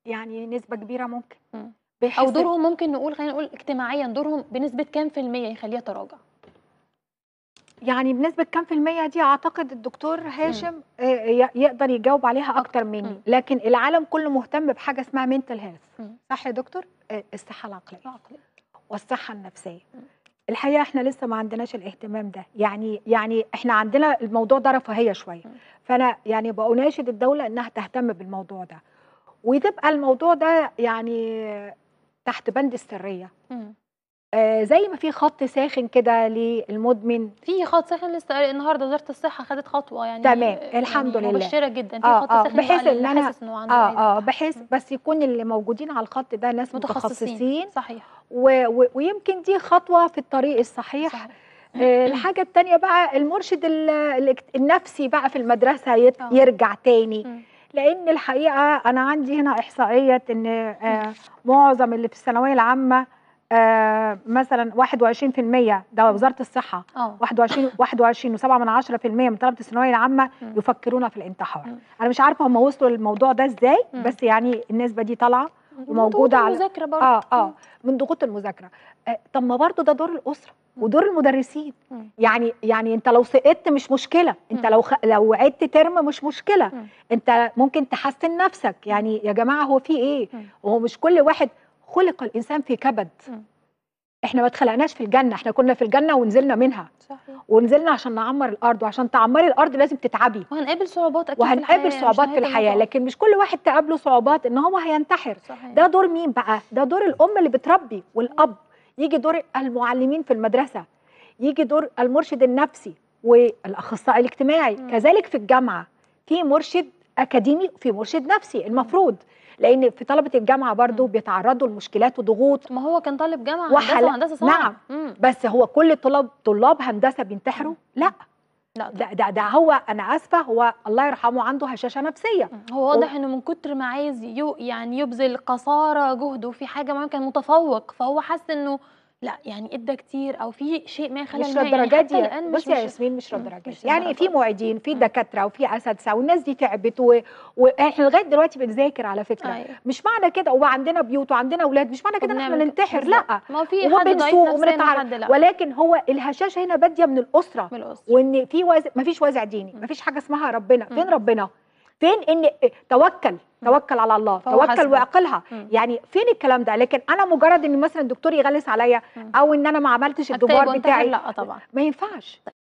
يعني نسبة كبيرة ممكن مم. بحيث او دورهم ممكن نقول خلينا نقول اجتماعيا دورهم بنسبه كام في الميه يخليه يتراجع يعني بنسبة كام في المية دي أعتقد الدكتور هاشم آه، ي- يقدر يجاوب عليها أكتر مني مم. لكن العالم كله مهتم بحاجة اسمها mental health مم. صح يا دكتور؟ آه، الصحة العقلية العقل. والصحة النفسية مم. الحقيقة احنا لسه ما عندناش الاهتمام ده يعني يعني احنا عندنا الموضوع ده رفاهية شوية مم. فأنا يعني بأناشد الدولة إنها تهتم بالموضوع ده وتبقى الموضوع ده يعني تحت بند السرية مم. آه، زي ما في خط ساخن كده للمدمن في خط ساخن لسه قاري النهارده وزاره الصحه خدت خطوه يعني تمام، آه، الحمد يعني لله. مبشره جدا في آه، خط آه، ساخن بحيث بقى إن اللي أنا- حاسس انه عنده عايز اه اه يصحى. بحيث مم. بس يكون اللي موجودين على الخط ده ناس متخصصين صحيح و و ويمكن دي خطوه في الطريق الصحيح صحيح آه الحاجه الثانيه بقى المرشد ال- الاجت- النفسي بقى في المدرسه يت آه. يرجع تاني مم. لان الحقيقه انا عندي هنا احصائيه ان آه معظم اللي في الثانويه العامه آه مثلا 21% ده وزاره الصحه اه 21 21 و7 من 10% من طلبه الثانويه العامه مم. يفكرون في الانتحار مم. انا مش عارفه هم وصلوا للموضوع ده ازاي مم. بس يعني النسبه دي طالعه وموجودة وموجوده على- على المذاكره برضه اه اه من ضغوط المذاكره آه طب ما برضه ده دور الاسره ودور المدرسين مم. يعني يعني انت لو سقطت مش مشكله انت مم. لو خ... لو عدت ترم مش مشكله مم. انت ممكن تحسن نفسك يعني يا جماعه هو في ايه مم. هو مش كل واحد خلق الانسان في كبد مم. احنا ما اتخلقناش في الجنه احنا كنا في الجنه ونزلنا منها صحيح ونزلنا عشان نعمر الارض وعشان تعمري الارض لازم تتعبي وهنقابل صعوبات اكيد في وهنقابل الحياة، مش صعوبات في نهاية الحياه المطاف. لكن مش كل واحد تقابله صعوبات ان هو هينتحر صحيح ده دور مين بقى ده دور الام اللي بتربي والاب يجي دور المعلمين في المدرسه يجي دور المرشد النفسي والاخصائي الاجتماعي مم. كذلك في الجامعه في مرشد اكاديمي وفي مرشد نفسي المفروض لان في طلبه الجامعه برضو مم. بيتعرضوا لمشكلات وضغوط ما هو كان طالب جامعه وحلا- هندسه وهندسه صعب نعم. مم. بس هو كل طلاب طلاب هندسه بينتحروا لا لا ده ده, ده هو انا اسفه هو الله يرحمه عنده هشاشه نفسيه مم. هو واضح انه من كتر ما عايز يو يعني يبذل قصارى جهده في حاجه ما كان متفوق فهو حس انه لا يعني ادى كتير او في شيء ما خلى مش النهاية- للدرجات يعني دي حتى الان مش بصي يا مش ياسمين مش مم. للدرجات مش دي يعني في للدرجات. معيدين في مم. دكاتره وفي اساتذه والناس دي تعبت و... واحنا لغايه دلوقتي بنذاكر على فكره أيوة. مش معنى كده وعندنا بيوت وعندنا اولاد مش معنى كده ان احنا وبنعمل كده. ننتحر بالظبط. لا ما هو في حد ضعيف وبنسوق نفسيا وبنتعب وحد لا ولكن هو الهشاشه هنا باديه من الاسره من الاسره وان في وازع مفيش وازع ديني مم. مفيش حاجه اسمها ربنا فين مم. ربنا فين ان توكل توكل على الله فهو توكل حسبك. واعقلها مم. يعني فين الكلام ده لكن انا مجرد ان مثلا الدكتور يغلس عليا مم. او ان انا ما عملتش اكتئب الدوبار وانتحر بتاعي لا طبعا ما ينفعش